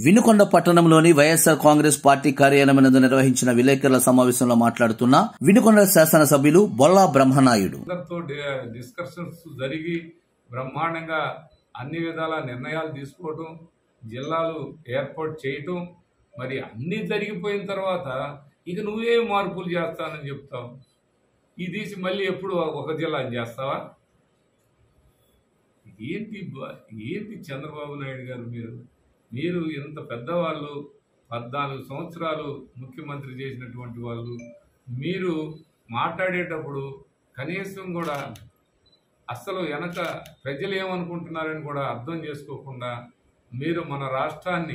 వినుకొండ పట్టణంలోని వైఎస్సార్ కాంగ్రెస్ పార్టీ కార్యాలయం నందు నిర్వహించిన విలేకరుల సమావేశంలో మాట్లాడుతున్న వినుకొండ శాసనసభ్యులు బొల్లా బ్రహ్మనాయుడు అందరితో డి- డిస్కషన్స్ జరిగి బ్రహ్మాండంగా అన్ని విధాల నిర్ణయాలు తీసుకోవటం జిల్లాలు ఏర్పాటు చేయటం మరి అన్నీ జరిగిపోయిన తర్వాత ఇక నువ్వే మార్పులు చేస్తానని చెప్తావు ఈ తీసి మళ్ళీ ఎప్పుడు ఒక జిల్లా చేస్తావా ఏంటి బ- ఏంటి చంద్రబాబు నాయుడు గారు మీరు మీరు ఇంత పెద్దవాళ్ళు పద్నాలుగు సంవత్సరాలు ముఖ్యమంత్రి చేసినటువంటి వాళ్ళు మీరు మాట్లాడేటప్పుడు కనీసం కూడా అసలు వెనక ప్రజలు ఏమనుకుంటున్నారని కూడా అర్థం చేసుకోకుండా మీరు మన రాష్ట్రాన్ని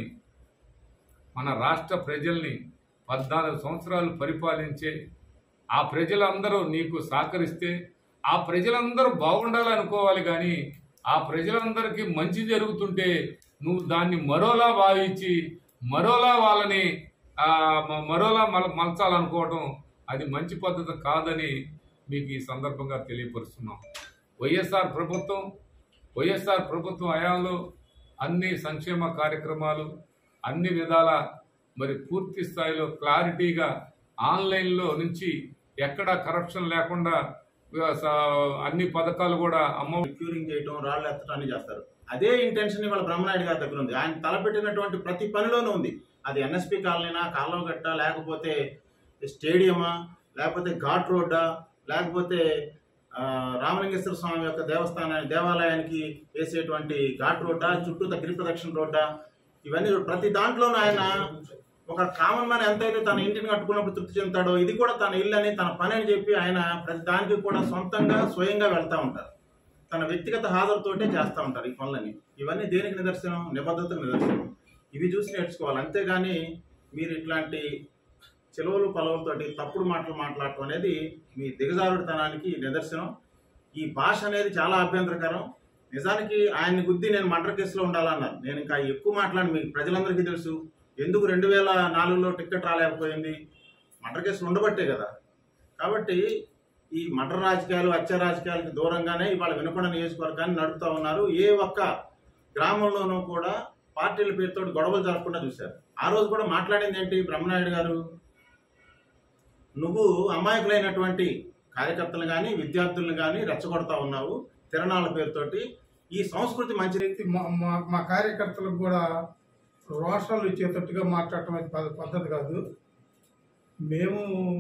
మన రాష్ట్ర ప్రజల్ని పద్నాలుగు సంవత్సరాలు పరిపాలించే ఆ ప్రజలందరూ నీకు సహకరిస్తే ఆ ప్రజలందరూ బాగుండాలనుకోవాలి కానీ ఆ ప్రజలందరికీ మంచి జరుగుతుంటే నువ్వు దాన్ని మరోలా భావించి మరోలా వాళ్ళని ఆ, మ- మరోలా మల మలచాలనుకోవటం అది మంచి పద్ధతి కాదని మీకు ఈ సందర్భంగా తెలియపరుస్తున్నాం వైఎస్ఆర్ ప్రభుత్వం వైఎస్ఆర్ ప్రభుత్వం హయాంలో అన్ని సంక్షేమ కార్యక్రమాలు అన్ని విధాల మరి పూర్తి స్థాయిలో క్లారిటీగా ఆన్లైన్లో నుంచి ఎక్కడ కరప్షన్ లేకుండా ఆ, స- అన్ని పథకాలు కూడా అమ్మ క్యూరింగ్ చేయటం రాళ్ళు ఎత్తడాన్ని చేస్తారు అదే ఇంటెన్షన్ ఇవాళ బ్రహ్మనాయుడు గారి దగ్గర ఉంది ఆయన తలపెట్టినటువంటి ప్రతి పనిలోనూ ఉంది అది ఎన్ఎస్పి కాలనీనా కాలువగట్ట లేకపోతే స్టేడియమా లేకపోతే ఘాట్ రోడ్డా లేకపోతే ఆ, రామలింగేశ్వర స్వామి యొక్క దేవస్థానాన్ని దేవాలయానికి వేసేటువంటి ఘాట్ రోడ్డా చుట్టూ గిరి ప్రదక్షిణ రోడ్డా ఇవన్నీ ప్రతి దాంట్లోనూ ఆయన ఒక కామన్ మ్యాన్ ఎంతైతే తన ఇంటిని కట్టుకున్నప్పుడు తృప్తి చెందుతాడో ఇది కూడా తన ఇల్లు అని తన పని అని చెప్పి ఆయన ప్రతి దానికి కూడా సొంతంగా స్వయంగా వెళ్తా ఉంటారు తన వ్యక్తిగత హాజరుతోటే చేస్తూ ఉంటారు ఈ పనులని ఇవన్నీ దేనికి నిదర్శనం నిబద్ధతకు నిదర్శనం ఇవి చూసి నేర్చుకోవాలి అంతేగాని మీరు ఇట్లాంటి చెలవులు పలవులతోటి తప్పుడు మాటలు మాట్లాడటం అనేది మీ దిగజారుడితనానికి నిదర్శనం ఈ భాష అనేది చాలా అభ్యంతరకరం నిజానికి ఆయన్ని గుద్ది నేను మర్డర్ కేసులో ఉండాలన్నారు నేను ఇంకా ఎక్కువ మాట్లాడి మీకు ప్రజలందరికీ తెలుసు ఎందుకు రెండు వేల నాలుగులో టికెట్ రాలేకపోయింది మర్డర్ కేసులు ఉండబట్టే కదా కాబట్టి ఈ మటర్ రాజకీయాలు హత్య రాజకీయాలకు దూరంగానే ఇవాళ వినకొండ నియోజకవర్గాన్ని నడుపుతా ఉన్నారు ఏ ఒక్క గ్రామంలోనూ కూడా పార్టీల పేరుతో గొడవలు జరగకుండా చూశారు ఆ రోజు కూడా మాట్లాడింది ఏంటి బ్రహ్మనాయుడు గారు నువ్వు అమాయకులైనటువంటి కార్యకర్తలు కానీ విద్యార్థులను కానీ రెచ్చగొడతా ఉన్నావు తిరణాల పేరుతోటి ఈ సంస్కృతి మంచిది వ్యక్తి మా మా- మా కార్యకర్తలకు కూడా రోషాలు ఇచ్చేటట్టుగా మాట్లాడటం అది పద్ధ- పద్ధతి కాదు మేము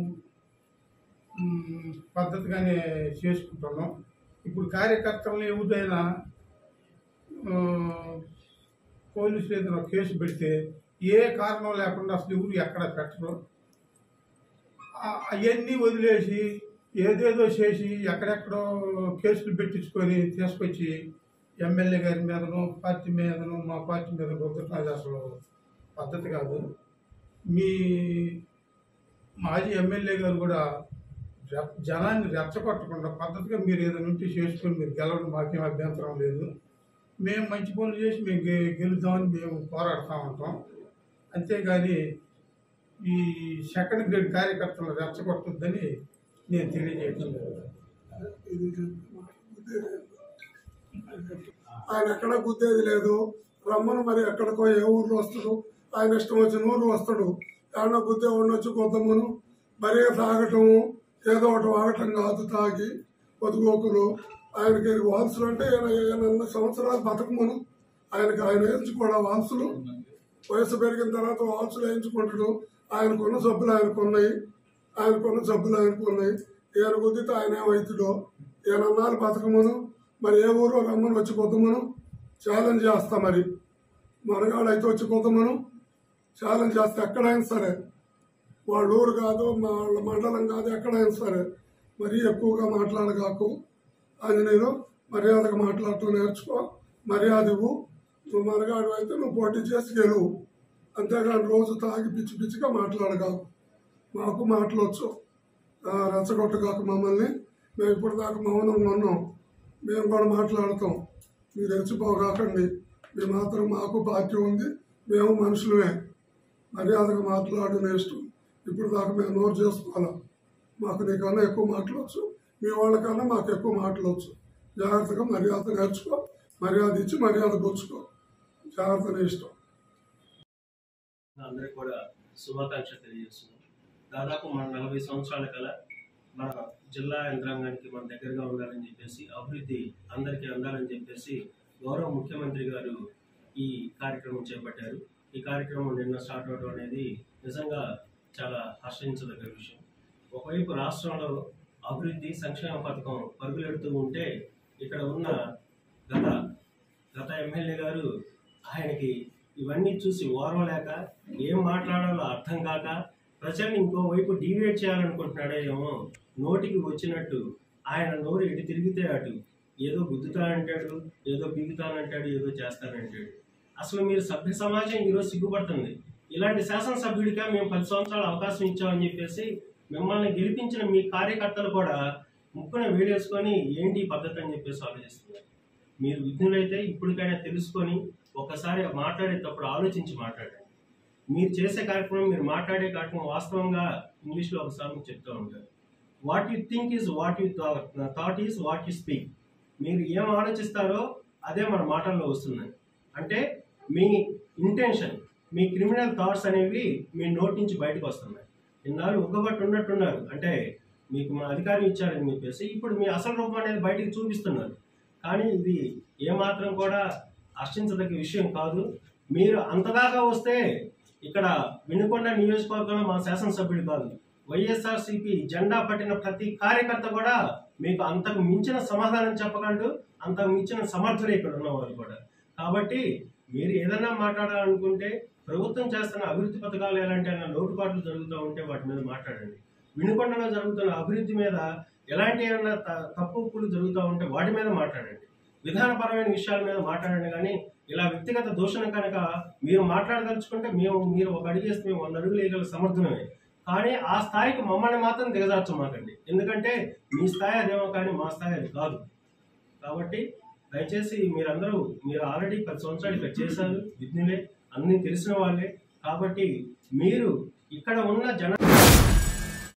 మ్, పద్ధతిగానే చేసుకుంటున్నాం ఇప్పుడు కార్యకర్తలను ఎవరైనా ఆ, పోలీసులు ఏదైనా కేసు పెడితే ఏ కారణం లేకుండా అసలు ఎవరు ఎక్కడ పెట్టరు ఆ- అవన్నీ వదిలేసి ఏదేదో చేసి ఎక్కడెక్కడో కేసులు పెట్టించుకొని తీసుకొచ్చి ఎమ్మెల్యే గారి మీదను పార్టీ మీదను మా పార్టీ మీద రుద్దటం అసలు పద్ధతి కాదు మీ మాజీ ఎమ్మెల్యే గారు కూడా రె- జనాన్ని రెచ్చగొట్టకుండా పద్ధతిగా మీరు ఏదైనా ఉంటే చేసుకొని మీరు గెలవడం మాకేం అభ్యంతరం లేదు మేము మంచి పనులు చేసి మేము గె- గెలుద్దామని మేము పోరాడుతూ ఉంటాం అంతేగాని ఈ సెకండ్ గ్రేడ్ కార్యకర్తలను రెచ్చగొట్టొద్దని నేను తెలియజేయటం లేదు ఆయన ఎక్కడ గుద్దేది లేదు రమ్మను మరి ఎక్కడికో ఏ ఊర్లో వస్తాడు ఆయన ఇష్టం వచ్చిన ఊరు వస్తాడు ఏమన్నా గుద్దే ఉండొచ్చు కొద్దమ్మను మరీ తాగటము ఏదో ఒకటి వాగటం కాదు తాగి పొదుగోకులు ఆయనకి వాల్సులు అంటే ఈయన ఈయన సంవత్సరాలు బతకమను ఆయనకి ఆయన వేయించుకోవడం వాల్సులు వయసు పెరిగిన తర్వాత వాల్సులు వేయించుకుంటాడు ఆయనకున్న సబ్బులు ఆయనకున్నాయి ఆయనకున్న సబ్బులు ఆయనకున్నాయి ఈయన గుద్దితే ఆయన ఏమవుతుందో ఈయన అన్నాలు బతకమను మరి ఏ ఊరు రమ్మని వచ్చి కొద్దమను ఛాలెంజ్ చేస్తా మరి మరగాడు అయితే వచ్చి కొద్దమను ఛాలెంజ్ చేస్తే ఎక్కడైనా సరే వాళ్ళ ఊరు కాదు మా వాళ్ళ మండలం కాదు ఎక్కడైనా సరే మరీ ఎక్కువగా మాట్లాడగాకు అది నేను మర్యాదగా మాట్లాడటం నేర్చుకో మర్యాద ఇవ్వు నువ్వు మరగాడు అయితే నువ్వు పోటీ చేసి గెలువు అంతేగాని రోజు తాగి పిచ్చి పిచ్చిగా మాట్లాడగాకు మాకు మాటలొచ్చు ఆ, రెచ్చగొట్టగాకు మమ్మల్ని మేము ఇప్పుడు దాకా మౌనంగా ఉన్నాం మేము కూడా మాట్లాడతాం మీరు రెచ్చిపోగాకండి మీ మాత్రం మాకు పార్టీ ఉంది మేము మనుషులమే మర్యాదగా మాట్లాడు నెక్స్ట్ ఇప్పుడు దాకా మేము నోరు చేసుకోవాలా మాకు నీకన్నా ఎక్కువ మాట్లాడచ్చు మీ వాళ్ళకన్నా మాకు ఎక్కువ మాట్లాడచ్చు జాగ్రత్తగా మర్యాద నేర్చుకో మర్యాద ఇచ్చి మర్యాద పుచ్చుకో జాగ్రత్త నీ ఇష్టం అందరికి కూడా శుభాకాంక్ష తెలియజేస్తున్నాం దాదాపు మన నలభై సంవత్సరాల కల మన జిల్లా యంత్రాంగానికి మన దగ్గరగా ఉండాలని చెప్పేసి అభివృద్ధి అందరికీ అందాలని చెప్పేసి గౌరవ ముఖ్యమంత్రి గారు ఈ కార్యక్రమం చేపట్టారు ఈ కార్యక్రమం నిన్న స్టార్ట్ అవడం అనేది నిజంగా చాలా హర్షించదగ్గ విషయం ఒకవైపు రాష్ట్రంలో అభివృద్ధి సంక్షేమ పథకం పరుగులెడుతూ ఉంటే ఇక్కడ ఉన్న గత గత ఎమ్మెల్యే గారు ఆయనకి ఇవన్నీ చూసి ఓర్వలేక ఏం మాట్లాడాలో అర్థం కాక ప్రజల్ని ఇంకోవైపు డివేట్ చేయాలనుకుంటున్నాడో ఏమో నోటికి వచ్చినట్టు ఆయన నోరు ఎటు తిరిగితే అటు ఏదో గుద్దుతానంటాడు ఏదో పీకుతానంటాడు ఏదో చేస్తానంటాడు అసలు మీరు సభ్య సమాజం ఈరోజు సిగ్గుపడుతుంది ఇలాంటి శాసనసభ్యుడిగా మేము పది సంవత్సరాలు అవకాశం ఇచ్చామని చెప్పేసి మిమ్మల్ని గెలిపించిన మీ కార్యకర్తలు కూడా ముక్కున వేడేసుకొని ఏంటి ఈ పద్ధతి అని చెప్పేసి ఆలోచిస్తున్నారు మీరు విఘ్నులైతే ఇప్పటికైనా తెలుసుకొని ఒకసారి మాట్లాడేటప్పుడు ఆలోచించి మాట్లాడండి మీరు చేసే కార్యక్రమం మీరు మాట్లాడే కార్యక్రమం వాస్తవంగా ఇంగ్లీష్లో ఒకసారి మీకు చెప్తూ ఉంటారు what you think is what you thought is what you speak మీరు ఏం ఆలోచిస్తారో అదే మన మాటల్లో వస్తుంది అంటే మీ ఇంటెన్షన్ మీ క్రిమినల్ థాట్స్ అనేవి మీ నోటి నుంచి బయటకు వస్తున్నాయి ఇన్నాళ్ళు ఒక్కబట్టి ఉన్నట్టున్నారు అంటే మీకు మా అధికారం ఇచ్చారని చెప్పేసి ఇప్పుడు మీ అసలు రూపం అనేది బయటికి చూపిస్తున్నారు కానీ ఇది ఏమాత్రం కూడా హర్షించదగ్గ విషయం కాదు మీరు అంతదాకా వస్తే ఇక్కడ వినుకొండ నియోజకవర్గంలో మా శాసనసభ్యుడు కాదు వైఎస్ఆర్సీపీ జెండా పట్టిన ప్రతి కార్యకర్త కూడా మీకు అంతకు మించిన సమాధానం చెప్పగలడు అంతకు మించిన సమర్థులు ఇక్కడ ఉన్నవారు కూడా కాబట్టి మీరు ఏదైనా మాట్లాడాలనుకుంటే ప్రభుత్వం చేస్తున్న అభివృద్ధి పథకాలు ఎలాంటి అన్న లోటుపాట్లు జరుగుతూ ఉంటే వాటి మీద మాట్లాడండి వినుకొండలో జరుగుతున్న అభివృద్ధి మీద ఎలాంటి ఏమైనా త- తప్పులు జరుగుతూ ఉంటే వాటి మీద మాట్లాడండి విధానపరమైన విషయాల మీద మాట్లాడండి కానీ ఇలా వ్యక్తిగత దూషణ కనుక మీరు మాట్లాడదలుచుకుంటే మేము మీరు ఒక అడుగు వేస్తే మేము వంద అడుగులు వేయగల సమర్థనమే కానీ ఆ స్థాయికి మమ్మల్ని మాత్రం దిగజార్చమాకండి ఎందుకంటే మీ స్థాయి అదేమో కానీ మా స్థాయి అది కాదు కాబట్టి దయచేసి మీరందరూ మీరు ఆల్రెడీ పది సంవత్సరాలు ఇక్కడ చేశారు విజ్ఞులే అన్ని తెలిసిన వాళ్ళే కాబట్టి మీరు ఇక్కడ ఉన్న జన